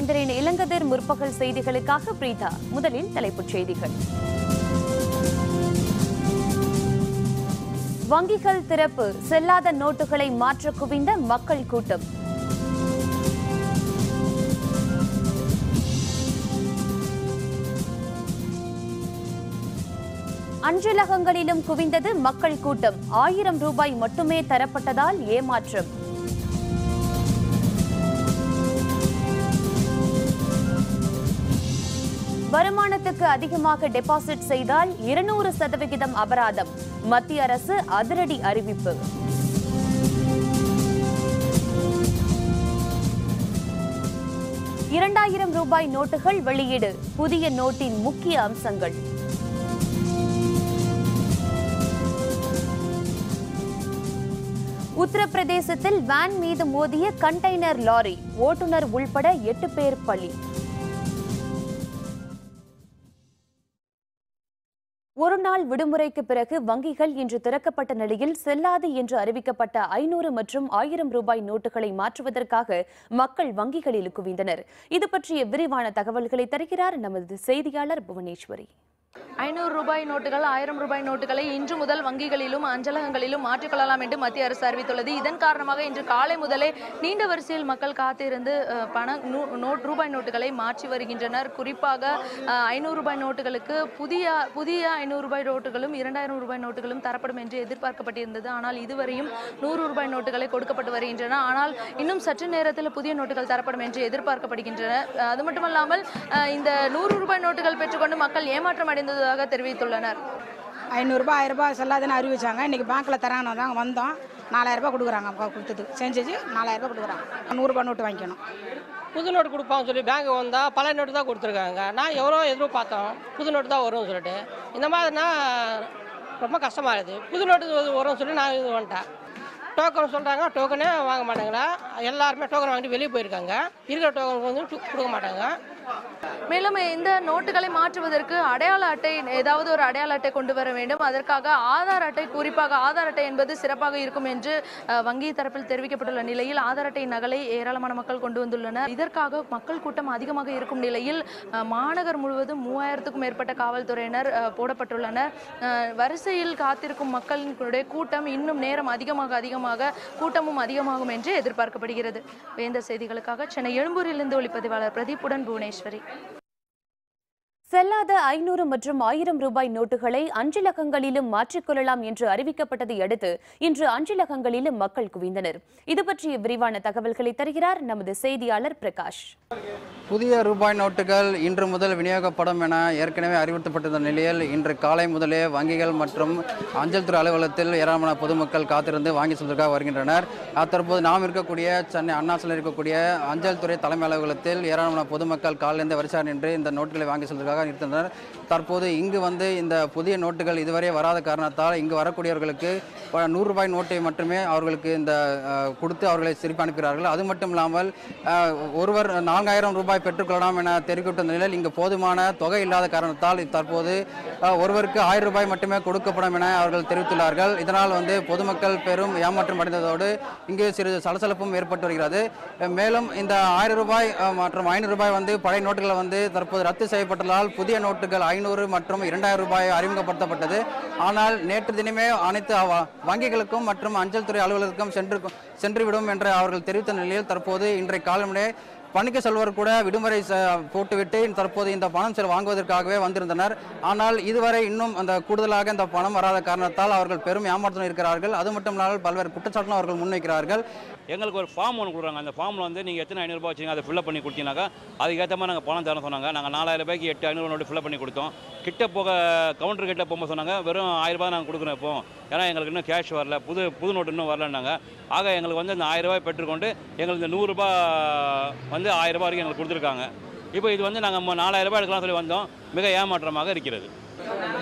வேந்தரின் இளங்கதிர் முற்பகல் செய்திகளுக்காக பிரீதா முதலில் தலைப்புச் செய்திகள் வங்கிகள் திறப்பு செல்லாத நோட்டுகளை மாற்ற குவிந்த மக்கள் கூட்டம் அஞ்சலகங்களிலும் குவிந்தது மக்கள் கூட்டம் ஆயிரம் ரூபாய் மட்டுமே தரப்பட்டதால் ஏமாற்றம் வருமானத்துக்கு அதிகமாக டெபாசிட் செய்தால் இருநூறு சதவிகிதம் அபராதம் மத்திய அரசு அதிரடி அறிவிப்பு இரண்டாயிரம் ரூபாய் நோட்டுகள் வெளியீடு புதிய நோட்டின் முக்கிய அம்சங்கள் உத்தரப்பிரதேசத்தில் வேன் மீது மோதிய கண்டெய்னர் லாரி ஓட்டுநர் உள்பட எட்டு பேர் பலி ஒருநாள் விடுமுறைக்கு பிறகு வங்கிகள் இன்று திறக்கப்பட்ட நிலையில் செல்லாது என்று அறிவிக்கப்பட்ட ஐநூறு மற்றும் ஆயிரம் ரூபாய் நோட்டுகளை மாற்றுவதற்காக மக்கள் வங்கிகளில் குவிந்தனர் இது பற்றிய விரிவான தகவல்களை தருகிறார் நமது செய்தியாளர் புவனேஸ்வரி ஐநூறு ரூபாய் நோட்டுகள் ஆயிரம் ரூபாய் நோட்டுகளை இன்று முதல் வங்கிகளிலும் அஞ்சலகங்களிலும் மாற்றிக்கொள்ளலாம் என்று மத்திய அரசு அறிவித்துள்ளது இதன் காரணமாக இன்று காலை முதலே நீண்ட வரிசையில் மக்கள் காத்திருந்து அஹ், பண நூ- நோட் ரூபாய் நோட்டுகளை மாற்றி வருகின்றனர் குறிப்பாக அஹ், ஐநூறு ரூபாய் நோட்டுகளுக்கு புதிய புதிய ஐநூறு ரூபாய் நோட்டுகளும் இரண்டாயிரம் ரூபாய் நோட்டுகளும் தரப்படும் என்று எதிர்பார்க்கப்பட்டிருந்தது ஆனால் இதுவரையும் நூறு ரூபாய் நோட்டுகளை கொடுக்கப்பட்டு வருகின்றன ஆனால் இன்னும் சற்று நேரத்தில் புதிய நோட்டுகள் தரப்படும் என்று எதிர்பார்க்கப்படுகின்றன அஹ், அது மட்டுமல்லாமல் அஹ், இந்த நூறு ரூபாய் நோட்டுகள் பெற்றுக்கொண்டு மக்கள் ஏமாற்றம் அடைந்ததாக தெரிவித்துள்ளனர் ஐநூறுரூபா ஆயிரரூபா செல்லாதுன்னு அறிவிச்சாங்க இன்றைக்கி பேங்க்கில் தராங்க நாங்கள் வந்தோம் நாலாயிரரூபா கொடுக்குறாங்க அவங்க கொடுத்தது செஞ்சது நாலாயிரரூபா கொடுக்குறாங்க நூறுரூபா நோட்டு வாங்கிக்கணும் புது நோட்டு கொடுப்பாங்கன்னு சொல்லி பேங்க் வந்தால் பழைய நோட்டு தான் கொடுத்துருக்காங்க நான் எவ்வளோ எதிர்பார்த்தோம் புது நோட்டு தான் வரும்னு சொல்லிட்டு இந்த மாதிரினா ரொம்ப கஷ்டமாக இருக்குது புது நோட்டு வந்து வரும்னு சொல்லி நான் இது வந்துட்டேன் டோக்கன் சொல்கிறாங்க டோக்கனே வாங்க மாட்டாங்களா எல்லாருமே டோக்கன் வாங்கிட்டு வெளியே போயிருக்காங்க இருக்கிற டோக்கன் வந்து டு- கொடுக்க மாட்டாங்க மேலும் இந்த நோட்டுகளை மாற்றுவதற்கு அடையாள அட்டை ஏதாவது ஒரு அடையாள அட்டை கொண்டு வர வேண்டும் அதற்காக ஆதார் அட்டை குறிப்பாக ஆதார் அட்டை என்பது சிறப்பாக இருக்கும் என்று அஹ், வங்கி தரப்பில் தெரிவிக்கப்பட்டுள்ள நிலையில் ஆதார் அட்டை நகலை ஏராளமான மக்கள் கொண்டு வந்துள்ளனர் இதற்காக மக்கள் கூட்டம் அதிகமாக இருக்கும் நிலையில் அஹ், மாநகர் முழுவதும் மூவாயிரத்துக்கும் மேற்பட்ட காவல்துறையினர் அஹ், போடப்பட்டுள்ளனர் அஹ், வரிசையில் காத்திருக்கும் மக்களினுடைய கூட்டம் இன்னும் நேரம் அதிகமாக அதிகமாக கூட்டமும் அதிகமாகும் என்று எதிர்பார்க்கப்படுகிறது வேந்தர் செய்திகளுக்காக சென்னை எழும்பூரிலிருந்து ஒளிப்பதிவாளர் பிரதீப்புடன் புவனேஸ்வரி செல்லாத ஐநூறு மற்றும் ஆயிரம் ரூபாய் நோட்டுகளை அஞ்சலகங்களிலும் மாற்றிக்கொள்ளலாம் என்று அறிவிக்கப்பட்டதை அடுத்து இன்று அஞ்சலகங்களிலும் மக்கள் குவிந்தனர் இது பற்றிய விரிவான தகவல்களை தருகிறார் நமது செய்தியாளர் பிரகாஷ் புதிய ரூபாய் நோட்டுகள் இன்று முதல் விநியோகப்படும் என ஏற்கனவே அறிவுறுத்தப்பட்டிருந்த நிலையில் இன்று காலை முதலே வங்கிகள் மற்றும் அஞ்சல் துறை அலுவலகத்தில் ஏராளமான பொதுமக்கள் காத்திருந்து வாங்கி செல்வதற்காக வருகின்றனர் அஹ் தற்போது நாம் இருக்கக்கூடிய சென்னை அண்ணா சிலையில் இருக்கக்கூடிய அஞ்சல் துறை தலைமை அலுவலகத்தில் ஏராளமான பொதுமக்கள் காலையிலிருந்து வரிசையாக நின்று இந்த நோட்டுகளை வாங்கி செல்வதற்காக நிறுத்தினர் தற்போது இங்கு வந்து இந்த புதிய நோட்டுகள் இதுவரை வராத காரணத்தால் இங்கு வரக்கூடியவர்களுக்கு ப- நூறு ரூபாய் நோட்டை மட்டுமே அவர்களுக்கு இந்த அஹ், கொடுத்து அவர்களை திருப்பி அனுப்புகிறார்கள் அது மட்டும் இல்லாமல் அஹ், ஒருவர் நான்காயிரம் ரூபாய் பெற்றுக்கொள்ளலாம் என தெரிவிக்கப்பட்ட நிலையில் இங்கு போதுமான தொகை இல்லாத காரணத்தால் தற்போது அஹ், ஒருவருக்கு ஆயிரம் ரூபாய் மட்டுமே கொடுக்கப்படும் என அவர்கள் தெரிவித்துள்ளார்கள் இதனால் வந்து பொதுமக்கள் பெரும் ஏமாற்றம் அடைந்ததோடு இங்கு சிறிது சலசலப்பும் ஏற்பட்டு வருகிறது அஹ், மேலும் இந்த ஆயிரம் ரூபாய் அஹ், மற்றும் ஐநூறு ரூபாய் வந்து பழைய நோட்டுகள் வந்து தற்போது ரத்து செய்யப்பட்டதால் புதிய நோட்டுகள் ஐநூறு மற்றும் இரண்டாயிரம் ரூபாய் அறிமுகப்படுத்தப்பட்டது ஆனால் நேற்று தினமே அனைத்து அவ- வங்கிகளுக்கும் மற்றும் அஞ்சல் துறை அலுவலகத்துக்கும் சென்று சென்றுவிடும் என்று அவர்கள் தெரிவித்த நிலையில் தற்போது இன்றைய காலமுடே பணிக்கு செல்வர் கூட விடுமுறை ச- போட்டுவிட்டு தற்போது இந்த பணம் செல் வாங்குவதற்காகவே வந்திருந்தனர் ஆனால் இதுவரை இன்னும் அந்த கூடுதலாக இந்த பணம் வராத காரணத்தால் அவர்கள் பெரும் ஏமாற்றத்தில் இருக்கிறார்கள் அது மட்டும் இல்லாமல் பல்வேறு குற்றச்சாட்டுகளும் அவர்கள் முன்வைக்கிறார்கள் எங்களுக்கு ஒரு ஃபார்ம் ஒன்று கொடுக்குறாங்க அந்த ஃபார்மில் வந்து நீங்கள் எத்தனை ஐநூறுரூபா வச்சிங்க அதை ஃபில்அப் பண்ணி கொடுத்தீங்கன்னாக்கா அதுக்கேற்ற மாதிரி நாங்கள் பணம் தரேன் சொன்னாங்க நாங்கள் நாலாயிரம் ரூபாய்க்கு எட்டு ஐநூறு நோட்டு ஃபில்அப் பண்ணி கொடுத்தோம் கிட்ட போக கவுண்டர் கிட்ட போகும்போது சொன்னாங்க வெறும் ஆயிரம் ரூபாய் நாங்கள் கொடுக்குறோம் இப்போ ஏன்னா எங்களுக்கு இன்னும் கேஷ் வரல புது புது நோட்டு இன்னும் வரலன்னாங்க ஆக எங்களுக்கு வந்து அந்த ஆயிரம் ரூபாய் பெற்றுக்கொண்டு எங்களுக்கு இந்த நூறுரூபா வந்து ஆயிரம் ரூபாய் வரைக்கும் எங்களுக்கு கொடுத்துருக்காங்க இப்போ இது வந்து நாங்கள் நாலாயிரம் ரூபாய் எடுக்கலாம் சொல்லி வந்தோம் மிக ஏமாற்றமாக இருக்கிறது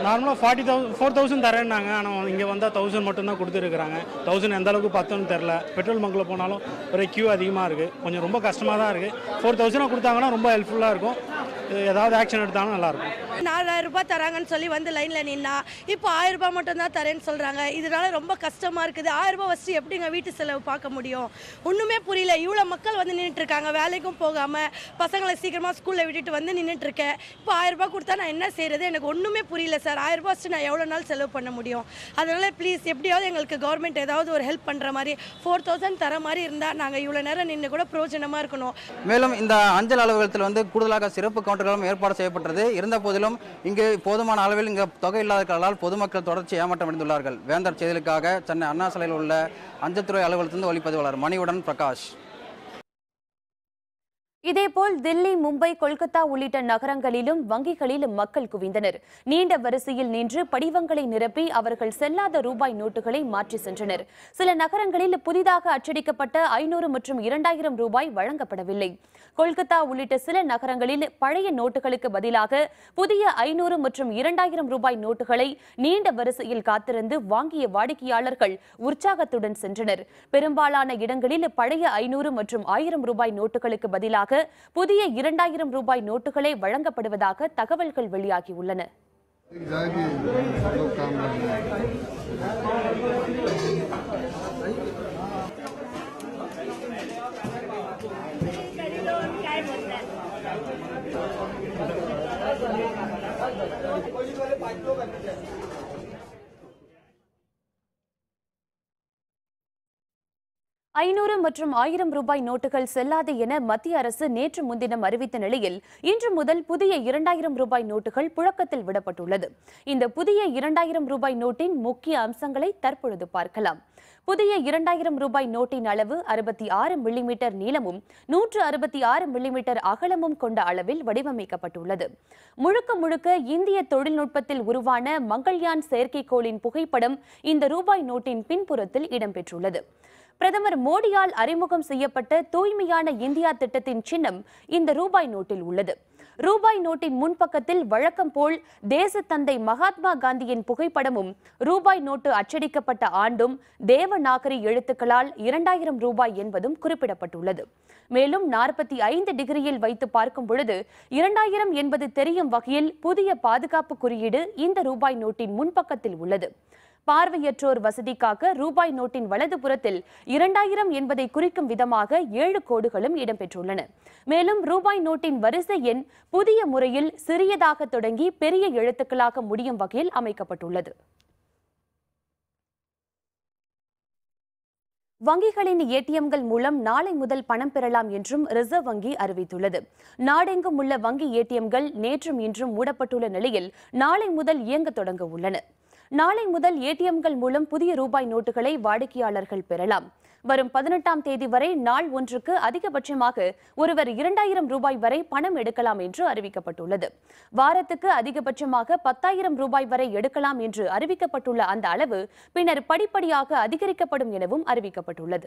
நார்மலாக ஃபார்ட்டி தௌசண்ட் ஃபோர் தௌசண்ட் தரேன்னாங்க ஆனால் இங்கே வந்தால் தௌசண்ட் மட்டும்தான் கொடுத்துருக்குறாங்க தௌசண்ட் எந்த அளவுக்கு பத்துன்னு தெரில பெட்ரோல் பங்க்கில் போனாலும் ஒரே க்யூ அதிகமாக இருக்குது கொஞ்சம் ரொம்ப கஷ்டமாக தான் இருக்குது ஃபோர் தௌசண்டாக கொடுத்தாங்கன்னா ரொம்ப ஹெல்ப்ஃபுல்லாக இருக்கும் இது ஏதாவது ஆக்ஷன் எடுத்தாலும் நல்லாயிருக்கும் நாலாயிரம் ரூபாய் தராங்கன்னு சொல்லி வந்து லைனில் நின்னா இப்போ ஆயிரம் ரூபாய் மட்டும் தான் தரேன்னு சொல்கிறாங்க இதனால ரொம்ப கஷ்டமாக இருக்குது ஆயிரம் ரூபாய் வச்சு எப்படிங்க வீட்டு செலவு பார்க்க முடியும் ஒன்றுமே புரியல இவ்வளோ மக்கள் வந்து நின்றுட்டு இருக்காங்க வேலைக்கும் போகாமல் பசங்களை சீக்கிரமாக ஸ்கூலில் விட்டுட்டு வந்து நின்றுட்டு இருக்கேன் இப்போ ஆயிரம் ரூபாய் கொடுத்தா நான் என்ன செய்கிறது எனக்கு ஒன்றுமே புரியல சார் ஆயிரம் ரூபாய் வச்சு நான் எவ்வளோ நாள் செலவு பண்ண முடியும் அதனால ப்ளீஸ் எப்படியாவது எங்களுக்கு கவர்மெண்ட் ஏதாவது ஒரு ஹெல்ப் பண்ணுற மாதிரி ஃபோர் தௌசண்ட் தர மாதிரி இருந்தால் நாங்கள் இவ்வளோ நேரம் நின்று கூட பிரயோஜனமாக இருக்கணும் மேலும் இந்த அஞ்சல் அலுவலகத்தில் வந்து கூடுதலாக சிறப்பு கவுண்டர்களும் ஏற்பாடு செய்யப்பட்டது இருந்த போதிலும் இங்கு போதுமான அளவில் இங்கு தொகை இல்லாததால் பொதுமக்கள் தொடர்ச்சி ஏமாற்றம் அடைந்துள்ளார்கள் வேந்தர் செய்திகளுக்காக சென்னை அண்ணா சாலையில் உள்ள அஞ்சல்துறை அலுவலகத்திலிருந்து ஒளிப்பதிவாளர் மணியுடன் பிரகாஷ் இதேபோல் தில்லி மும்பை கொல்கத்தா உள்ளிட்ட நகரங்களிலும் வங்கிகளிலும் மக்கள் குவிந்தனர் நீண்ட வரிசையில் நின்று படிவங்களை நிரப்பி அவர்கள் செல்லாத ரூபாய் நோட்டுகளை மாற்றி சென்றனர் சில நகரங்களில் புதிதாக அச்சடிக்கப்பட்ட ஐநூறு மற்றும் இரண்டாயிரம் ரூபாய் வழங்கப்படவில்லை கொல்கத்தா உள்ளிட்ட சில நகரங்களில் பழைய நோட்டுகளுக்கு பதிலாக புதிய ஐநூறு மற்றும் இரண்டாயிரம் ரூபாய் நோட்டுகளை நீண்ட வரிசையில் காத்திருந்து வாங்கிய வாடிக்கையாளர்கள் உற்சாகத்துடன் சென்றனர் பெரும்பாலான இடங்களில் பழைய ஐநூறு மற்றும் ஆயிரம் ரூபாய் நோட்டுகளுக்கு பதிலாக புதிய இரண்டாயிரம் ரூபாய் நோட்டுகளே வழங்கப்படுவதாக தகவல்கள் வெளியாகியுள்ளன ஐநூறு மற்றும் ஆயிரம் ரூபாய் நோட்டுகள் செல்லாது என மத்திய அரசு நேற்று முன்தினம் அறிவித்த நிலையில் இன்று முதல் புதிய இரண்டாயிரம் ரூபாய் நோட்டுகள் புழக்கத்தில் விடப்பட்டுள்ளது இந்த புதிய இரண்டாயிரம் ரூபாய் நோட்டின் முக்கிய அம்சங்களை தற்பொழுது பார்க்கலாம் புதிய இரண்டாயிரம் ரூபாய் நோட்டின் அளவு அறுபத்தி ஆறு மில்லிமீட்டர் நீளமும் நூற்று அறுபத்தி ஆறு மில்லிமீட்டர் அகலமும் கொண்ட அளவில் வடிவமைக்கப்பட்டுள்ளது முழுக்க முழுக்க இந்திய தொழில்நுட்பத்தில் உருவான மங்கள்யான் செயற்கைக்கோளின் புகைப்படம் இந்த ரூபாய் நோட்டின் பின்புறத்தில் இடம்பெற்றுள்ளது பிரதமர் மோடியால் அறிமுகம் செய்யப்பட்ட தூய்மையான இந்தியா திட்டத்தின் சின்னம் இந்த ரூபாய் நோட்டில் உள்ளது ரூபாய் நோட்டின் முன்பக்கத்தில் வழக்கம் போல் தேசத்தந்தை மகாத்மா காந்தியின் புகைப்படமும் ரூபாய் நோட்டு அச்சடிக்கப்பட்ட ஆண்டும் தேவநாகரி எழுத்துக்களால் இரண்டாயிரம் ரூபாய் என்பதும் குறிப்பிடப்பட்டுள்ளது மேலும் நாற்பத்தி ஐந்து டிகிரியில் வைத்து பார்க்கும் பொழுது இரண்டாயிரம் என்பது தெரியும் வகையில் புதிய பாதுகாப்பு குறியீடு இந்த ரூபாய் நோட்டின் முன்பக்கத்தில் உள்ளது பார்வையற்றோர் வசதிக்காக ரூபாய் நோட்டின் வலது புறத்தில் இரண்டாயிரம் என்பதை குறிக்கும் விதமாக ஏழு கோடுகளும் இடம்பெற்றுள்ளன மேலும் ரூபாய் நோட்டின் வரிசை எண் புதிய முறையில் சிறியதாக தொடங்கி பெரிய எழுத்துக்களாக முடியும் வகையில் அமைக்கப்பட்டுள்ளது வங்கிகளின் ஏடிஎம்கள் மூலம் நாளை முதல் பணம் பெறலாம் என்றும் ரிசர்வ் வங்கி அறிவித்துள்ளது நாடெங்கும் உள்ள வங்கி ஏடிஎம்கள் நேற்றும் இன்றும் மூடப்பட்டுள்ள நிலையில் நாளை முதல் இயங்க தொடங்க உள்ளன நாளை முதல் ஏடிஎம்கள் மூலம் புதிய ரூபாய் நோட்டுகளை வாடிக்கையாளர்கள் பெறலாம் வரும் பதினெட்டாம் தேதி வரை நாள் ஒன்றுக்கு அதிகபட்சமாக ஒருவர் இரண்டாயிரம் ரூபாய் வரை பணம் எடுக்கலாம் என்று அறிவிக்கப்பட்டுள்ளது வாரத்துக்கு அதிகபட்சமாக பத்தாயிரம் ரூபாய் வரை எடுக்கலாம் என்று அறிவிக்கப்பட்டுள்ள அந்த அளவு பின்னர் படிப்படியாக அதிகரிக்கப்படும் எனவும் அறிவிக்கப்பட்டுள்ளது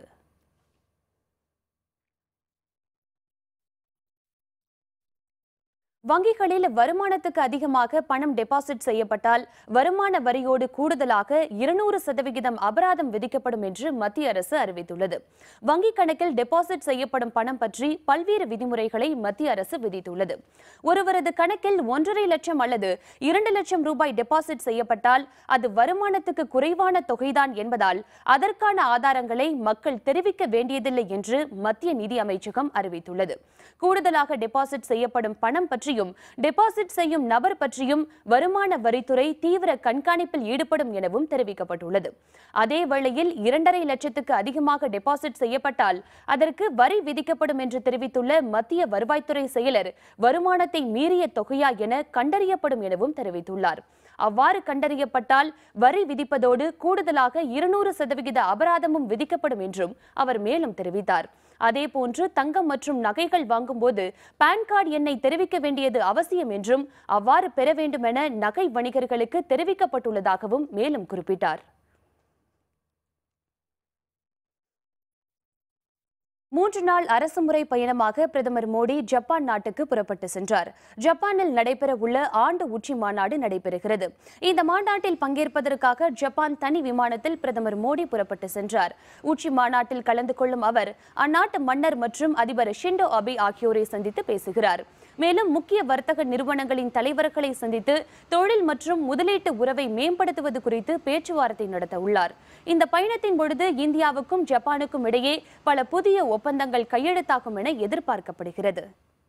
வங்கிகளில் வருமானத்துக்கு அதிகமாக பணம் டெபாசிட் செய்யப்பட்டால் வருமான வரியோடு கூடுதலாக இருநூறு சதவிகிதம் அபராதம் விதிக்கப்படும் என்று மத்திய அரசு அறிவித்துள்ளது வங்கிக் கணக்கில் டெபாசிட் செய்யப்படும் பணம் பற்றி பல்வேறு விதிமுறைகளை மத்திய அரசு விதித்துள்ளது ஒருவரது கணக்கில் ஒன்றரை லட்சம் அல்லது இரண்டு லட்சம் ரூபாய் டெபாசிட் செய்யப்பட்டால் அது வருமானத்துக்கு குறைவான தொகைதான் என்பதால் அதற்கான ஆதாரங்களை மக்கள் தெரிவிக்க வேண்டியதில்லை என்று மத்திய நிதி அமைச்சகம் அறிவித்துள்ளது கூடுதலாக டெபாசிட் செய்யப்படும் பணம் பற்றியும் டெபாசிட் செய்யும் நபர் பற்றியும் வருமான வரித்துறை தீவிர கண்காணிப்பில் ஈடுபடும் எனவும் தெரிவிக்கப்பட்டுள்ளது அதே வேளையில் இரண்டரை லட்சத்துக்கு அதிகமாக டெபாசிட் செய்யப்பட்டால் அதற்கு வரி விதிக்கப்படும் என்று தெரிவித்துள்ள மத்திய வருவாய்த்துறை செயலர் வருமானத்தை மீறிய தொகையா என கண்டறியப்படும் எனவும் தெரிவித்துள்ளார் அவ்வாறு கண்டறியப்பட்டால் வரி விதிப்பதோடு கூடுதலாக இருநூறு சதவிகித அபராதமும் விதிக்கப்படும் என்றும் அவர் மேலும் தெரிவித்தார் அதேபோன்று தங்கம் மற்றும் நகைகள் வாங்கும்போது பான் கார்டு எண்ணை தெரிவிக்க வேண்டியது அவசியம் என்றும் அவ்வாறு பெற வேண்டுமென நகை வணிகர்களுக்கு தெரிவிக்கப்பட்டுள்ளதாகவும் மேலும் குறிப்பிட்டார் மூன்று நாள் அரசுமுறை பயணமாக பிரதமர் மோடி ஜப்பான் நாட்டுக்கு புறப்பட்டு சென்றார் ஜப்பானில் நடைபெறவுள்ள ஆண்டு உச்சி மாநாடு நடைபெறுகிறது இந்த மாநாட்டில் பங்கேற்பதற்காக ஜப்பான் தனி விமானத்தில் பிரதமர் மோடி புறப்பட்டு சென்றார் உச்சி மாநாட்டில் கலந்து கொள்ளும் அவர் அந்நாட்டு மன்னர் மற்றும் அதிபர் ஷிண்டோ அபே ஆகியோரை சந்தித்து பேசுகிறார் மேலும் முக்கிய வர்த்தக நிறுவனங்களின் தலைவர்களை சந்தித்து தொழில் மற்றும் முதலீட்டு உறவை மேம்படுத்துவது குறித்து பேச்சுவார்த்தை நடத்த உள்ளார் இந்த பயணத்தின் பொழுது இந்தியாவுக்கும் ஜப்பானுக்கும் இடையே பல புதிய ஒப்பந்தங்கள் கையெழுத்தாகும் என எதிர்பார்க்கப்படுகிறது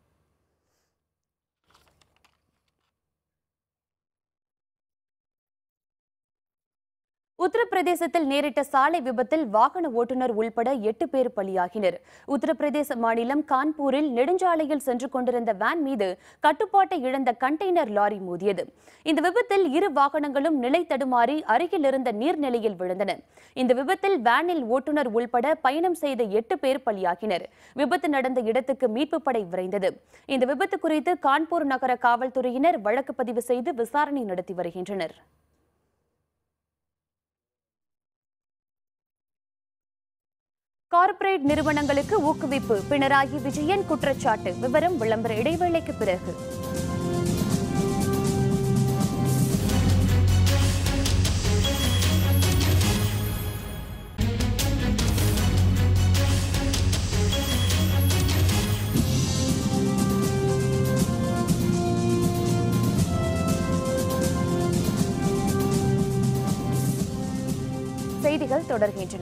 உத்தரப்பிரதேசத்தில் நேரிட்ட சாலை விபத்தில் வாகன ஓட்டுநர் உள்பட எட்டு பேர் பலியாகினர் உத்தரப்பிரதேச மாநிலம் கான்பூரில் நெடுஞ்சாலையில் சென்று கொண்டிருந்த வேன் மீது கட்டுப்பாட்டை இழந்த கண்டெய்னர் லாரி மோதியது இந்த விபத்தில் இரு வாகனங்களும் நிலை தடுமாறி அருகில் இருந்த நீர்நிலையில் விழுந்தன இந்த விபத்தில் வேனில் ஓட்டுநர் உள்பட பயணம் செய்த எட்டு பேர் பலியாகினர் விபத்து நடந்த இடத்துக்கு மீட்புப் படை விரைந்தது இந்த விபத்து குறித்து கான்பூர் நகர காவல்துறையினர் வழக்கு பதிவு செய்து விசாரணை நடத்தி வருகின்றனர் கார்ப்பரேட் நிறுவனங்களுக்கு ஊக்குவிப்பு பினராயி விஜயன் குற்றச்சாட்டு விவரம் விளம்பர இடைவேளைக்கு பிறகு செய்திகள் தொடர்கின்றன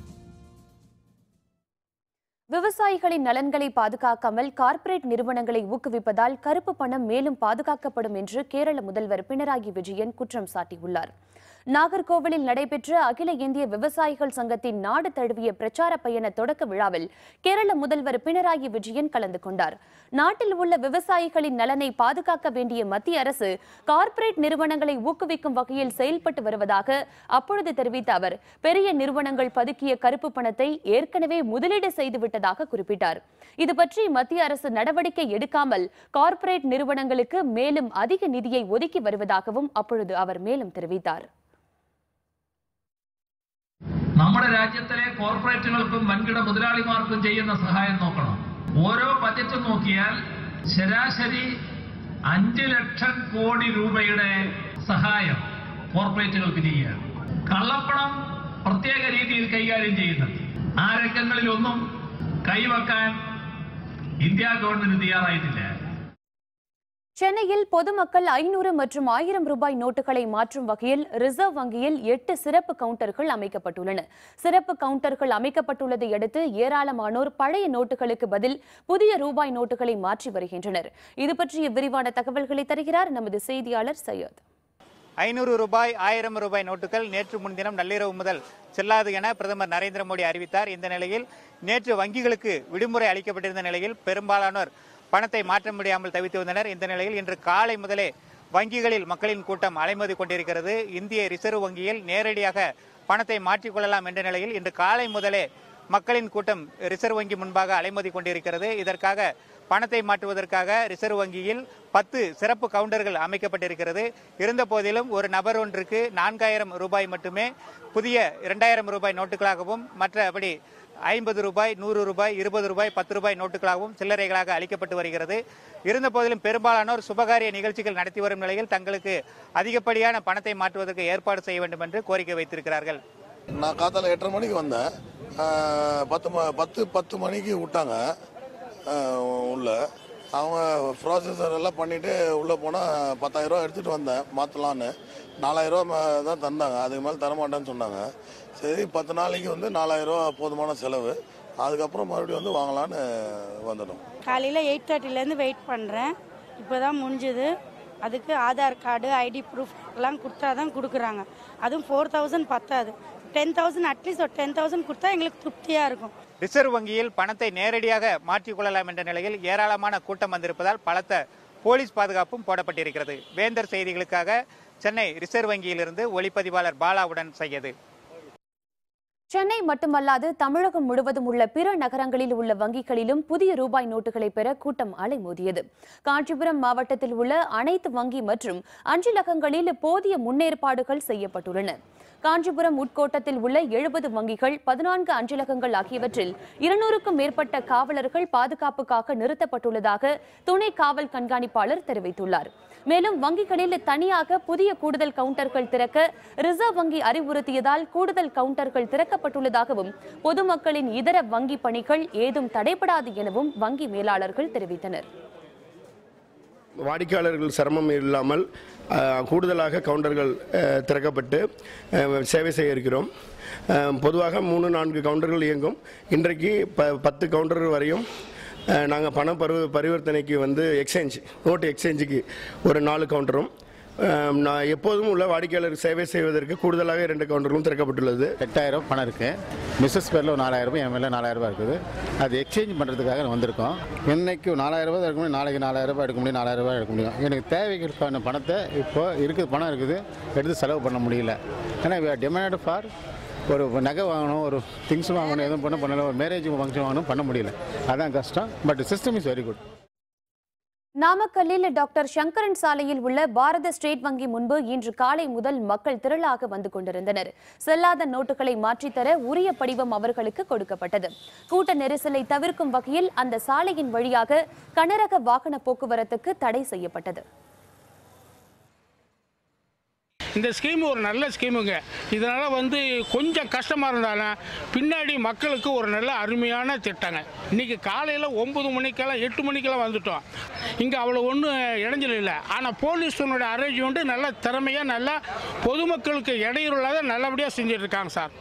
விவசாயிகளின் நலன்களை பாதுகாக்காமல் கார்ப்பரேட் நிறுவனங்களை ஊக்குவிப்பதால் கருப்பு பணம் மேலும் பாதுகாக்கப்படும் என்று கேரள முதல்வர் பினராயி விஜயன் குற்றம் சாட்டியுள்ளார் நாகர்கோவிலில் நடைபெற்ற அகில இந்திய விவசாயிகள் சங்கத்தின் நாடு தழுவிய பிரச்சார பயண தொடக்க விழாவில் கேரள முதல்வர் பினராயி விஜயன் கலந்து கொண்டார் நாட்டில் உள்ள விவசாயிகளின் நலனை பாதுகாக்க வேண்டிய மத்திய அரசு கார்ப்பரேட் நிறுவனங்களை ஊக்குவிக்கும் வகையில் செயல்பட்டு வருவதாக அப்பொழுது தெரிவித்த அவர் பெரிய நிறுவனங்கள் பதுக்கிய கருப்பு பணத்தை ஏற்கனவே முதலீடு செய்துவிட்டதாக குறிப்பிட்டார் இது பற்றி மத்திய அரசு நடவடிக்கை எடுக்காமல் கார்ப்பரேட் நிறுவனங்களுக்கு மேலும் அதிக நிதியை ஒதுக்கி வருவதாகவும் அப்பொழுது அவர் மேலும் தெரிவித்தார் നമ്മുടെ രാജ്യത്തിലെ കോർപ്പറേറ്റുകൾക്കും വൻകിട മുതലാളിമാർക്കും ചെയ്യുന്ന സഹായം നോക്കണം ഓരോ ബജറ്റും നോക്കിയാൽ ശരാശരി അഞ്ച് ലക്ഷം കോടി രൂപയുടെ സഹായം കോർപ്പറേറ്റുകൾക്ക് ചെയ്യുകയാണ് കള്ളപ്പണം പ്രത്യേക രീതിയിൽ കൈകാര്യം ചെയ്യുന്നുണ്ട് ആ രംഗങ്ങളിലൊന്നും കൈവക്കാൻ ഇന്ത്യ ഗവൺമെന്റ് തയ്യാറായിട്ടില്ല சென்னையில் பொதுமக்கள் ஐநூறு மற்றும் ஆயிரம் ரூபாய் நோட்டுகளை மாற்றும் வகையில் ரிசர்வ் வங்கியில் எட்டு சிறப்பு கவுண்டர்கள் அமைக்கப்பட்டுள்ளன சிறப்பு கவுண்டர்கள் அமைக்கப்பட்டுள்ளதை அடுத்து ஏராளமானோர் பழைய நோட்டுகளுக்கு பதில் புதிய ரூபாய் நோட்டுகளை மாற்றி வருகின்றனர் இது பற்றிய விரிவான தகவல்களை தருகிறார் நமது செய்தியாளர் சையத் ஐநூறு ரூபாய் ஆயிரம் ரூபாய் நோட்டுகள் நேற்று முன்தினம் நள்ளிரவு முதல் செல்லாது என பிரதமர் நரேந்திர மோடி அறிவித்தார் இந்த நிலையில் நேற்று வங்கிகளுக்கு விடுமுறை அளிக்கப்பட்டிருந்த நிலையில் பெரும்பாலானோர் பணத்தை மாற்ற முடியாமல் தவித்து வந்தனர் இந்த நிலையில் இன்று காலை முதலே வங்கிகளில் மக்களின் கூட்டம் அலைமோதி கொண்டிருக்கிறது இந்திய ரிசர்வ் வங்கியில் நேரடியாக பணத்தை மாற்றிக்கொள்ளலாம் என்ற நிலையில் இன்று காலை முதலே மக்களின் கூட்டம் ரிசர்வ் வங்கி முன்பாக அலைமோதி கொண்டிருக்கிறது இதற்காக பணத்தை மாற்றுவதற்காக ரிசர்வ் வங்கியில் பத்து சிறப்பு கவுண்டர்கள் அமைக்கப்பட்டிருக்கிறது இருந்த போதிலும் ஒரு நபர் ஒன்றுக்கு நான்காயிரம் ரூபாய் மட்டுமே புதிய இரண்டாயிரம் ரூபாய் நோட்டுகளாகவும் மற்றபடி ஐம்பது ரூபாய் நூறு ரூபாய் இருபது ரூபாய் பத்து ரூபாய் நோட்டுகளாகவும் சில்லறைகளாக அளிக்கப்பட்டு வருகிறது இருந்த போதிலும் பெரும்பாலானோர் சுபகாரிய நிகழ்ச்சிகள் நடத்தி வரும் நிலையில் தங்களுக்கு அதிகப்படியான பணத்தை மாற்றுவதற்கு ஏற்பாடு செய்ய வேண்டும் என்று கோரிக்கை வைத்திருக்கிறார்கள் நான் காத்தால எட்டரை மணிக்கு வந்தேன் ஆஹ் பத்து ம பத்து பத்து மணிக்கு விட்டாங்க ஆஹ் உள்ள அவங்க ப்ராசஸர் எல்லாம் பண்ணிட்டு உள்ளே போனால் பத்தாயிரரூவா எடுத்துகிட்டு வந்தேன் மாற்றலான்னு நாலாயிரரூவா தான் தந்தாங்க அதுக்கு மேலே தரமாட்டேன்னு சொன்னாங்க சரி பத்து நாளைக்கு வந்து நாலாயிரரூவா போதுமான செலவு அதுக்கப்புறம் மறுபடியும் வந்து வாங்கலான்னு வந்துட்டோம் காலையில் எயிட் தேர்ட்டிலேருந்து வெயிட் பண்ணுறேன் இப்போ தான் முடிஞ்சுது அதுக்கு ஆதார் கார்டு ஐடி ப்ரூஃப் எல்லாம் கொடுத்தா தான் கொடுக்குறாங்க அதுவும் ஃபோர் தௌசண்ட் பத்தாது டென் தௌசண்ட் அட்லீஸ்ட் ஒரு டென் தௌசண்ட் கொடுத்தா எங்களுக்கு திருப்தியாக இருக்கும் ரிசர்வ் வங்கியில் பணத்தை நேரடியாக மாற்றிக்கொள்ளலாம் என்ற நிலையில் ஏராளமான கூட்டம் வந்திருப்பதால் பலத்த போலீஸ் பாதுகாப்பும் போடப்பட்டிருக்கிறது வேந்தர் செய்திகளுக்காக சென்னை ரிசர்வ் வங்கியிலிருந்து ஒளிப்பதிவாளர் பாலாவுடன் செய்யது சென்னை மட்டுமல்லாது தமிழகம் முழுவதும் உள்ள பிற நகரங்களில் உள்ள வங்கிகளிலும் புதிய ரூபாய் நோட்டுகளை பெற கூட்டம் அலைமோதியது காஞ்சிபுரம் மாவட்டத்தில் உள்ள அனைத்து வங்கி மற்றும் அஞ்சலகங்களில் போதிய முன்னேற்பாடுகள் செய்யப்பட்டுள்ளன காஞ்சிபுரம் உட்கோட்டத்தில் உள்ள எழுபது வங்கிகள் பதினான்கு அஞ்சலகங்கள் ஆகியவற்றில் இருநூறுக்கும் மேற்பட்ட காவலர்கள் பாதுகாப்புக்காக நிறுத்தப்பட்டுள்ளதாக துணை காவல் கண்காணிப்பாளர் தெரிவித்துள்ளார் மேலும் வங்கிகளில் தனியாக புதிய கூடுதல் கவுண்டர்கள் திறக்க ரிசர்வ் வங்கி அறிவுறுத்தியதால் கூடுதல் கவுண்டர்கள் திறக்கப்பட்டுள்ளதாகவும் பொதுமக்களின் இதர வங்கி பணிகள் ஏதும் தடைபடாது எனவும் வங்கி மேலாளர்கள் தெரிவித்தனர் வாடிக்கையாளர்கள் சிரமம் இல்லாமல் அஹ், கூடுதலாக கவுண்டர்கள் அஹ், திறக்கப்பட்டு அஹ், சேவை செய்ய இருக்கிறோம் அஹ், பொதுவாக மூணு நான்கு கவுண்டர்கள் இயங்கும் இன்றைக்கு ப பத்து கவுண்டர் வரையும் நாங்கள் பண பரு பரிவர்த்தனைக்கு வந்து எக்ஸ்சேஞ்ச் நோட்டு எக்ஸ்சேஞ்சுக்கு ஒரு நாலு கவுண்டரும் அஹ், நான் எப்போதும் உள்ள வாடிக்கையாளர் சேவை செய்வதற்கு கூடுதலாக இரண்டு கவுண்டர்களும் திறக்கப்பட்டுள்ளது எட்டாயிரம் பணம் இருக்கு மிஸ்ஸஸ் பேரில் ஒரு நாலாயிரம் ரூபாய் என் மேலே நாலாயிரம் ரூபாய் இருக்குது அது எக்ஸ்சேஞ்ச் பண்ணுறதுக்காக வந்திருக்கோம் இன்னைக்கு நாலாயிரம் ரூபாய் எடுக்க முடியும் நாளைக்கு நாலாயிரம் ரூபாய் எடுக்க முடியும் நாலாயிரம் ரூபாய் எடுக்க முடியும் எனக்கு தேவைகளுக்கான பணத்தை இப்போ இருக்குது பணம் இருக்குது எடுத்து செலவு பண்ண முடியல ஏன்னா டிமாண்ட் ஃபார் ஒரு நகை வாங்கணும் ஒரு திங்ஸ் வாங்கணும் எதுவும் பண்ண பண்ணல ஒரு மேரேஜ் ஃபங்க்ஷன் வாங்கணும் பண்ண முடியல அதான் கஷ்டம் but system is very good நாமக்கல்லில் டாக்டர் சங்கரன் சாலையில் உள்ள பாரத ஸ்டேட் வங்கி முன்பு இன்று காலை முதல் மக்கள் திரளாக வந்து கொண்டிருந்தனர் செல்லாத நோட்டுகளை மாற்றித்தர உரிய படிவம் அவர்களுக்கு கொடுக்கப்பட்டது கூட்ட நெரிசலை தவிர்க்கும் வகையில் அந்த சாலையின் வழியாக கனரக வாகன போக்குவரத்துக்கு தடை செய்யப்பட்டது இந்த ஸ்கீம் ஒரு நல்ல ஸ்கீமுங்க இதனால் வந்து கொஞ்சம் கஷ்டமாக இருந்தாலும் பின்னாடி மக்களுக்கு ஒரு நல்ல அருமையான திட்டங்க இன்றைக்கி காலையில் ஒம்பது மணிக்கெல்லாம் எட்டு மணிக்கெல்லாம் வந்துட்டோம் இங்கே அவ்வளோ ஒன்றும் இடைஞ்சல் இல்லை ஆனால் போலீஸுனுடைய அரேஞ்ச்மெண்ட்டு நல்ல திறமையாக நல்லா பொதுமக்களுக்கு இடையூறு இல்லாத நல்லபடியாக செஞ்சுட்டு இருக்காங்க சார்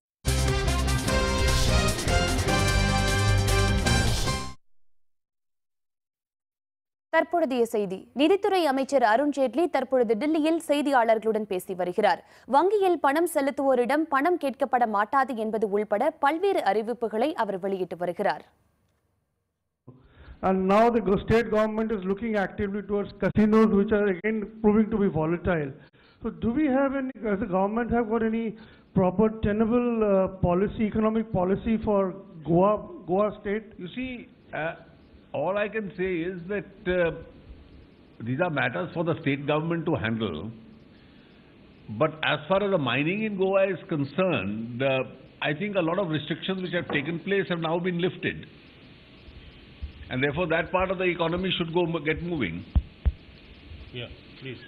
தற்பொழுதைய செய்தி நிதித்துறை அமைச்சர் அருண் ஜேட்லி தற்பொழுது டில்லியில் செய்தியாளர்களுடன் பேசி வருகிறார் வங்கியில் பணம் செலுத்துவோரிடம் பணம் கேட்கப்பட மாட்டாது என்பது உள்பட பல்வேறு அறிவிப்புகளை அவர் வெளியிட்டு வருகிறார் And now the go- state government is looking actively towards casinos, which are again proving to be volatile. So do we have any, does the government have got any proper tenable uh, policy, economic policy for Goa, Goa state? You see, uh, all I can say is that uh, these are matters for the state government to handle. But as far as the mining in Goa is concerned, uh, I think a lot of restrictions which have taken place have now been lifted. And therefore, that part of the economy should go get moving. Yeah, please.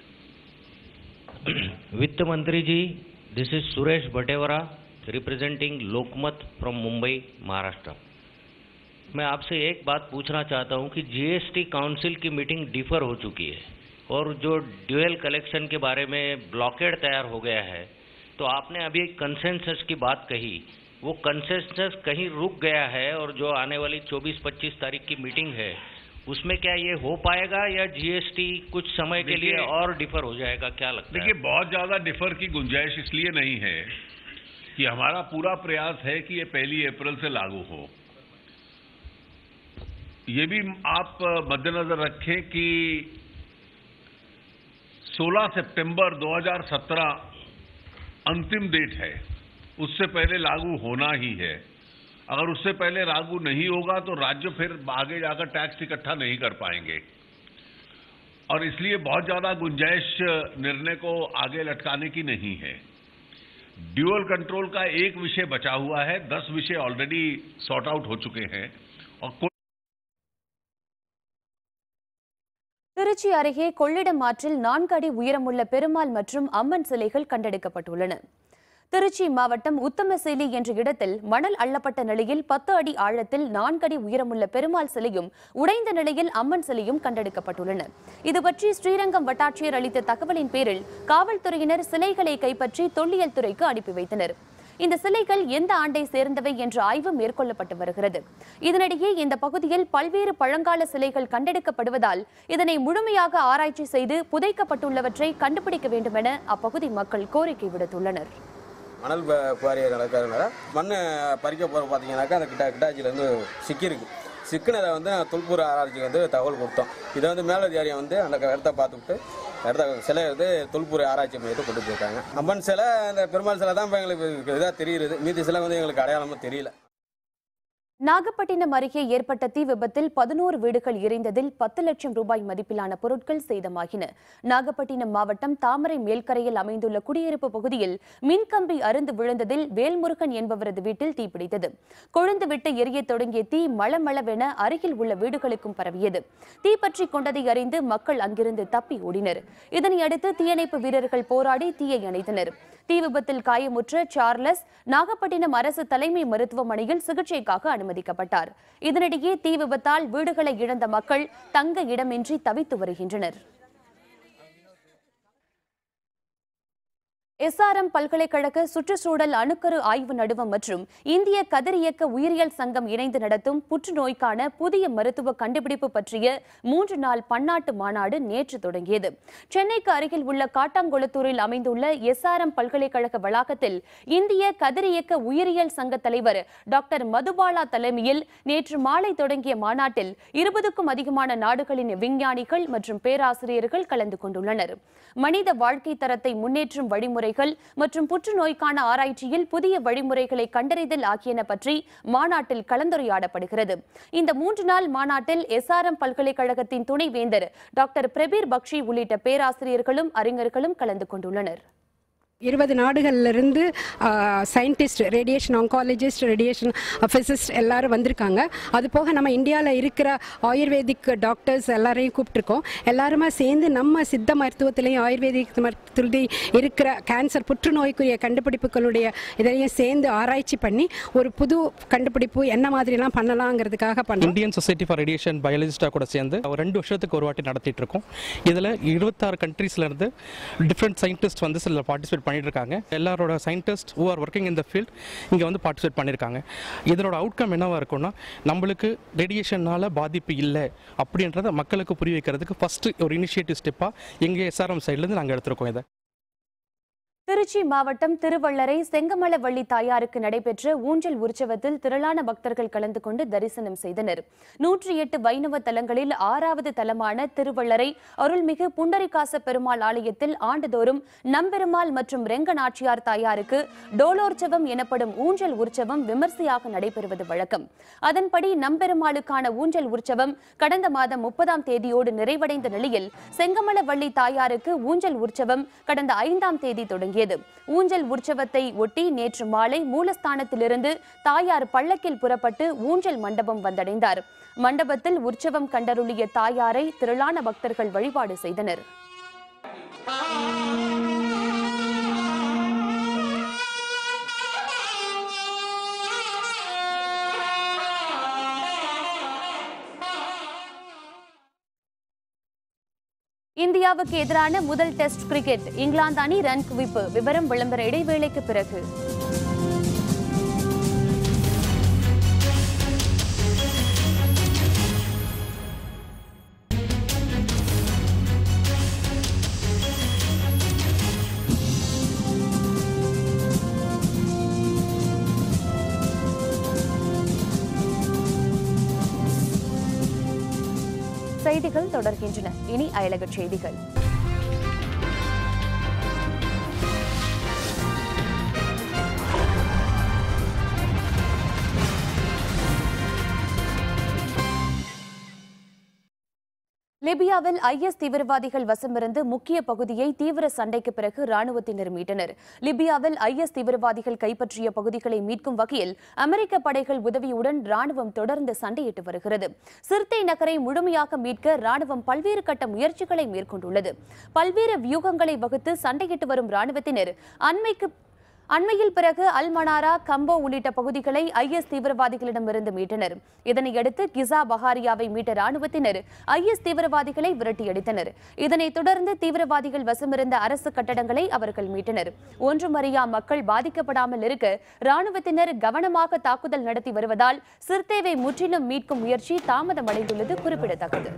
वित्त मंत्री ji this is Suresh Bhatewara representing Lokmat from Mumbai Maharashtra मैं आपसे एक बात पूछना चाहता हूं कि जीएसटी काउंसिल की मीटिंग डिफर हो चुकी है और जो ड्यूअल कलेक्शन के बारे में ब्लॉकेड तैयार हो गया है तो आपने अभी कंसेंसस की बात कही वो कंसेंसस कहीं रुक गया है और जो आने वाली 24-25 तारीख की मीटिंग है उसमें क्या ये हो पाएगा या जीएसटी कुछ समय के लिए देखिए- और डिफर हो जाएगा क्या लगता है देखिए बहुत ज्यादा डिफर की गुंजाइश इसलिए नहीं है कि हमारा पूरा प्रयास है कि ये पहली अप्रैल से लागू हो ये भी आप अ, मद्देनजर रखें कि 16 सितंबर 2017 अंतिम डेट है उससे पहले लागू होना ही है अगर उससे पहले लागू नहीं होगा तो राज्य फिर आगे जाकर टैक्स इकट्ठा नहीं कर पाएंगे और इसलिए बहुत ज्यादा गुंजाइश निर्णय को आगे लटकाने की नहीं है ड्यूअल कंट्रोल का एक विषय बचा हुआ है दस विषय ऑलरेडी सॉर्ट आउट हो चुके हैं और कोई திருச்சி அருகே கொள்ளிடம் ஆற்றில் நான்கு அடி உயரமுள்ள பெருமாள் மற்றும் அம்மன் சிலைகள் கண்டெடுக்கப்பட்டுள்ளன திருச்சி மாவட்டம் உத்தமசேலி என்ற இடத்தில் மணல் அள்ளப்பட்ட நிலையில் பத்து அடி ஆழத்தில் நான்கு அடி உயரமுள்ள பெருமாள் சிலையும் உடைந்த நிலையில் அம்மன் சிலையும் கண்டெடுக்கப்பட்டுள்ளன இதுபற்றி ஸ்ரீரங்கம் வட்டாட்சியர் அளித்த தகவலின் பேரில் காவல்துறையினர் சிலைகளை கைப்பற்றி தொல்லியல் துறைக்கு அனுப்பி வைத்தனர் இந்த சிலைகள் எந்த ஆண்டை சேர்ந்தவை என்ற ஆய்வு மேற்கொள்ளப்பட்டு வருகிறது இதனிடையே இந்த பகுதியில் பல்வேறு பழங்கால சிலைகள் கண்டெடுக்கப்படுவதால் இதனை முழுமையாக ஆராய்ச்சி செய்து புதைக்கப்பட்டுள்ளவற்றை கண்டுபிடிக்க வேண்டும் என அப்பகுதி மக்கள் கோரிக்கை விடுத்துள்ளனர் மணல் குவாரி நடக்கிறதுனால மண் பறிக்க போகிற பார்த்தீங்கன்னாக்கா அந்த கிட்ட கிட்டாச்சிலேருந்து சிக்கியிருக்கு சிக்கினதை வந்து தொல்பூர் ஆராய்ச்சிக்கு வந்து தகவல் கொடுத்தோம் இதை வந்து மேலதிகாரியம் வந்து அந்த இடத்த பார்த்துட்டு இடத்த சிலை வந்து தொல்பூர் ஆராய்ச்சி மையத்தை கொண்டு போயிருக்காங்க அம்மன் சிலை அந்த பெருமாள் சிலை தான் இப்போ எங்களுக்கு இதாக தெரியுது மீதி சிலை வந்து எங்களுக்கு அடையாளமாக தெரியல நாகப்பட்டினம் அருகே ஏற்பட்ட தீ விபத்தில் பதினோரு வீடுகள் எரிந்ததில் பத்து லட்சம் ரூபாய் மதிப்பிலான பொருட்கள் சேதமாகின நாகப்பட்டினம் மாவட்டம் தாமரை மேல்கரையில் அமைந்துள்ள குடியிருப்பு பகுதியில் மின்கம்பி அருந்து விழுந்ததில் வேல்முருகன் என்பவரது வீட்டில் தீப்பிடித்தது கொழுந்துவிட்டு எரியத் தொடங்கிய தீ மளமளவென அருகில் உள்ள வீடுகளுக்கும் பரவியது தீ பற்றி கொண்டதை அறிந்து மக்கள் அங்கிருந்து தப்பி ஓடினர் இதனையடுத்து தீயணைப்பு வீரர்கள் போராடி தீயை அணைத்தனர் தீ விபத்தில் காயமுற்ற சார்லஸ் நாகப்பட்டினம் அரசு தலைமை மருத்துவமனையில் சிகிச்சைக்காக அனுமதிக்கப்பட்டார் இதனிடையே தீ விபத்தால் வீடுகளை இழந்த மக்கள் தங்க இடமின்றி தவித்து வருகின்றனர் எஸ்ஆர்எம் பல்கலைக்கழக சுற்றுச்சூழல் அணுக்கரு ஆய்வு நடுவம் மற்றும் இந்திய கதிரியக்க உயிரியல் சங்கம் இணைந்து நடத்தும் புற்றுநோய்க்கான புதிய மருத்துவ கண்டுபிடிப்பு பற்றிய மூன்று நாள் பன்னாட்டு மாநாடு நேற்று தொடங்கியது சென்னைக்கு அருகில் உள்ள காட்டாங்குளத்தூரில் அமைந்துள்ள எஸ்ஆர்எம் பல்கலைக்கழக வளாகத்தில் இந்திய கதிரியக்க உயிரியல் சங்க தலைவர் டாக்டர் மதுபாலா தலைமையில் நேற்று மாலை தொடங்கிய மாநாட்டில் இருபதுக்கும் அதிகமான நாடுகளின் விஞ்ஞானிகள் மற்றும் பேராசிரியர்கள் கலந்து கொண்டுள்ளனர் மனித வாழ்க்கை தரத்தை முன்னேற்றும் வழிமுறைகள் மற்றும் புற்றுநோய்க்கான ஆராய்ச்சியில் புதிய வழிமுறைகளை கண்டறிதல் ஆகியன பற்றி மாநாட்டில் கலந்துரையாடப்படுகிறது இந்த மூன்று நாள் மாநாட்டில் எஸ்ஆர்எம் பல்கலைக்கழகத்தின் துணைவேந்தர் டாக்டர் பிரபீர் பக்ஷி உள்ளிட்ட பேராசிரியர்களும் அறிஞர்களும் கலந்து கொண்டுள்ளனர் இருபது நாடுகள்லேருந்து scientist radiation oncologist radiation physicist எல்லாரும் வந்திருக்காங்க அது போக நம்ம இந்தியாவில் இருக்கிற ஆயுர்வேதிக் டாக்டர்ஸ் எல்லாரையும் கூப்பிட்டுருக்கோம் எல்லாருமே சேர்ந்து நம்ம சித்த மருத்துவத்திலையும் ஆயுர்வேதிக் மருத்துவத்திலையும் இருக்கிற கேன்சர் புற்றுநோய்க்குரிய கண்டுபிடிப்புகளுடைய இதையும் சேர்ந்து ஆராய்ச்சி பண்ணி ஒரு புது கண்டுபிடிப்பு என்ன மாதிரிலாம் பண்ணலாங்கிறதுக்காக பண்ணோம் இந்தியன் சொசைட்டி ஃபார் ரேடியேஷன் பயாலஜிஸ்டாக கூட சேர்ந்து ஒரு ரெண்டு வருஷத்துக்கு ஒரு வாட்டி நடத்திட்டு இருக்கோம் இதில் இருபத்தாறு கண்ட்ரீஸ்ல இருந்து டிஃப்ரெண்ட் சயின்டிஸ்ட் வந்து சில பார்ட்டிசிபேட் பண்ணிட்டு இருக்காங்க எல்லாரோட scientist who are working in the field இங்கே வந்து பார்ட்டிசிபேட் பண்ணியிருக்காங்க இதனோட அவுட்கம் என்னவா இருக்கும்னா நம்மளுக்கு ரேடியேஷனால் பாதிப்பு இல்லை அப்படின்றத மக்களுக்கு புரிய வைக்கிறதுக்கு ஃபர்ஸ்ட் ஒரு இனிஷியேட்டிவ் ஸ்டெப்பாக எங்கள் எஸ்ஆர்எம் சைட்லேருந்து நாங்கள் எடுத்திருக்கோம் இதை திருச்சி மாவட்டம் திருவள்ளரை செங்கமலவள்ளி தாயாருக்கு நடைபெற்ற ஊஞ்சல் உற்சவத்தில் திரளான பக்தர்கள் கலந்து கொண்டு தரிசனம் செய்தனர் நூற்றி எட்டு வைணவ தலங்களில் ஆறாவது தலமான திருவள்ளரை அருள்மிகு புண்டரிகாச பெருமாள் ஆலயத்தில் ஆண்டுதோறும் நம்பெருமாள் மற்றும் ரெங்கநாச்சியார் தாயாருக்கு டோலோற்சவம் எனப்படும் ஊஞ்சல் உற்சவம் விமர்சையாக நடைபெறுவது வழக்கம் அதன்படி நம்பெருமாளுக்கான ஊஞ்சல் உற்சவம் கடந்த மாதம் முப்பதாம் தேதியோடு நிறைவடைந்த நிலையில் செங்கமலவள்ளி தாயாருக்கு ஊஞ்சல் உற்சவம் கடந்த ஐந்தாம் தேதி தொடங்கியது ஊஞ்சல் உற்சவத்தை ஒட்டி நேற்று மாலை மூலஸ்தானத்திலிருந்து தாயார் பள்ளக்கில் புறப்பட்டு ஊஞ்சல் மண்டபம் வந்தடைந்தார் மண்டபத்தில் உற்சவம் கண்டருளிய தாயாரை திரளான பக்தர்கள் வழிபாடு செய்தனர் இந்தியாவுக்கு எதிரான முதல் டெஸ்ட் கிரிக்கெட் இங்கிலாந்து அணி ரன் குவிப்பு விவரம் விளம்பர இடைவேளைக்கு பிறகு செய்திகள் தொடர்கின்றன இனி அயலகச் செய்திகள் லிபியாவில் ஐஎஸ் தீவிரவாதிகள் வசமிருந்து முக்கிய பகுதியை தீவிர சண்டைக்கு பிறகு ராணுவத்தினர் மீட்டனர் லிபியாவில் ஐஎஸ் தீவிரவாதிகள் கைப்பற்றிய பகுதிகளை மீட்கும் வகையில் அமெரிக்க படைகள் உதவியுடன் ராணுவம் தொடர்ந்து சண்டையிட்டு வருகிறது சிர்தே நகரை முழுமையாக மீட்க ராணுவம் பல்வேறு கட்ட முயற்சிகளை மேற்கொண்டுள்ளது பல்வேறு வியூகங்களை வகுத்து சண்டையிட்டு வரும் ராணுவத்தினர் அண்மைக்கு அண்மையில் பிறகு அல் மனாரா கம்போ உள்ளிட்ட பகுதிகளை ஐஎஸ் தீவிரவாதிகளிடமிருந்து மீட்டனர் இதனையடுத்து கிசா பஹாரியாவை மீட்ட ராணுவத்தினர் ஐஎஸ் தீவிரவாதிகளை விரட்டியடித்தனர் இதனைத் தொடர்ந்து தீவிரவாதிகள் வசமிருந்த அரசு கட்டடங்களை அவர்கள் மீட்டனர் ஒன்றுமறியா மக்கள் பாதிக்கப்படாமல் இருக்க ராணுவத்தினர் கவனமாக தாக்குதல் நடத்தி வருவதால் சிர்தேவை முற்றிலும் மீட்கும் முயற்சி தாமதமடைந்துள்ளது குறிப்பிடத்தக்கது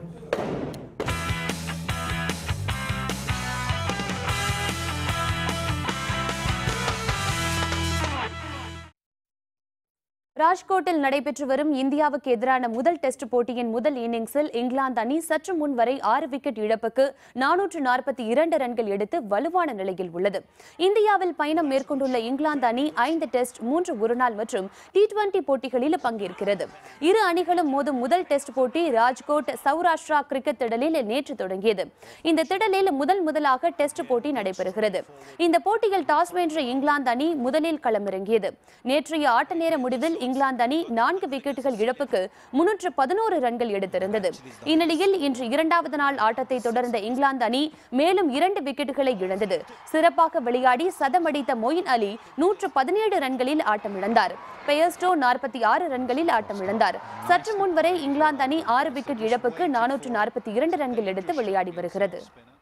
ராஜ்கோட்டில் நடைபெற்று வரும் இந்தியாவுக்கு எதிரான முதல் டெஸ்ட் போட்டியின் முதல் இன்னிங்ஸில் இங்கிலாந்து அணி சற்று முன் வரை ஆறு விக்கெட் இழப்புக்கு நானூற்று நாற்பத்தி இரண்டு ரன்கள் எடுத்து வலுவான நிலையில் உள்ளது இந்தியாவில் பயணம் மேற்கொண்டுள்ள இங்கிலாந்து அணி ஐந்து டெஸ்ட் மூன்று ஒருநாள் மற்றும் டி டுவெண்டி போட்டிகளில் பங்கேற்கிறது இரு அணிகளும் மோதும் முதல் டெஸ்ட் போட்டி ராஜ்கோட் சௌராஷ்டிரா கிரிக்கெட் திடலில் நேற்று தொடங்கியது இந்த திடலில் முதல் முதலாக டெஸ்ட் போட்டி நடைபெறுகிறது இந்த போட்டியில் டாஸ் வென்ற இங்கிலாந்து அணி முதலில் களமிறங்கியது நேற்றைய ஆட்ட நேர முடிவில் இங்கிலாந்து அணி நான்கு விக்கெட்டுகள் இழப்புக்கு முன்னூற்று பதினோரு ரன்கள் எடுத்திருந்தது இந்நிலையில் இன்று இரண்டாவது நாள் ஆட்டத்தை தொடர்ந்த இங்கிலாந்து அணி மேலும் இரண்டு விக்கெட்டுகளை இழந்தது சிறப்பாக விளையாடி சதமடித்த மொயின் அலி நூற்று பதினேழு ரன்களில் ஆட்டமிழந்தார் பெயர்ஸ்டோ நாற்பத்தி ஆறு ரன்களில் ஆட்டமிழந்தார் சற்று முன் வரை இங்கிலாந்து அணி ஆறு விக்கெட் இழப்புக்கு நானூற்று நாற்பத்தி இரண்டு ரன்கள் எடுத்து விளையாடி வருகிறது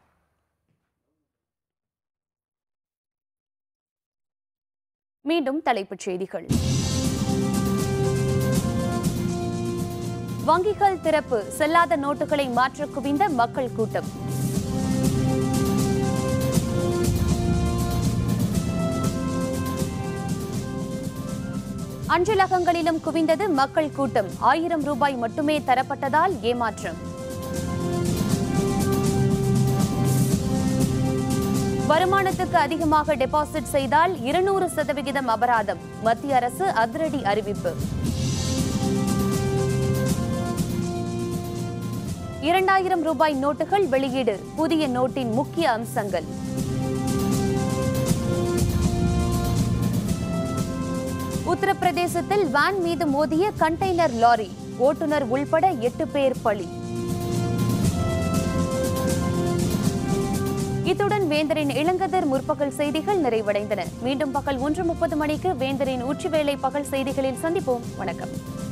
மீண்டும் தலைப்புச் செய்திகள் வங்கிகள் திறப்பு செல்லாத நோட்டுகளை மாற்ற குவிந்த மக்கள் கூட்டம் அஞ்சலகங்களிலும் குவிந்தது மக்கள் கூட்டம் ஆயிரம் ரூபாய் மட்டுமே தரப்பட்டதால் ஏமாற்றம் வருமானத்துக்கு அதிகமாக டெபாசிட் செய்தால் இருநூறு சதவிகிதம் அபராதம் மத்திய அரசு அதிரடி அறிவிப்பு இரண்டாயிரம் ரூபாய் நோட்டுகள் வெளியீடு புதிய நோட்டின் முக்கிய அம்சங்கள் உத்தரப்பிரதேசத்தில் வேன் மீது மோதிய கண்டெய்னர் லாரி ஓட்டுநர் உள்பட எட்டு பேர் பலி இத்துடன் வேந்தரின் இளங்கதர் முற்பகல் செய்திகள் நிறைவடைந்தன மீண்டும் பகல் ஒன்று முப்பது மணிக்கு வேந்தரின் உச்சிவேளை பகல் செய்திகளில் சந்திப்போம் வணக்கம்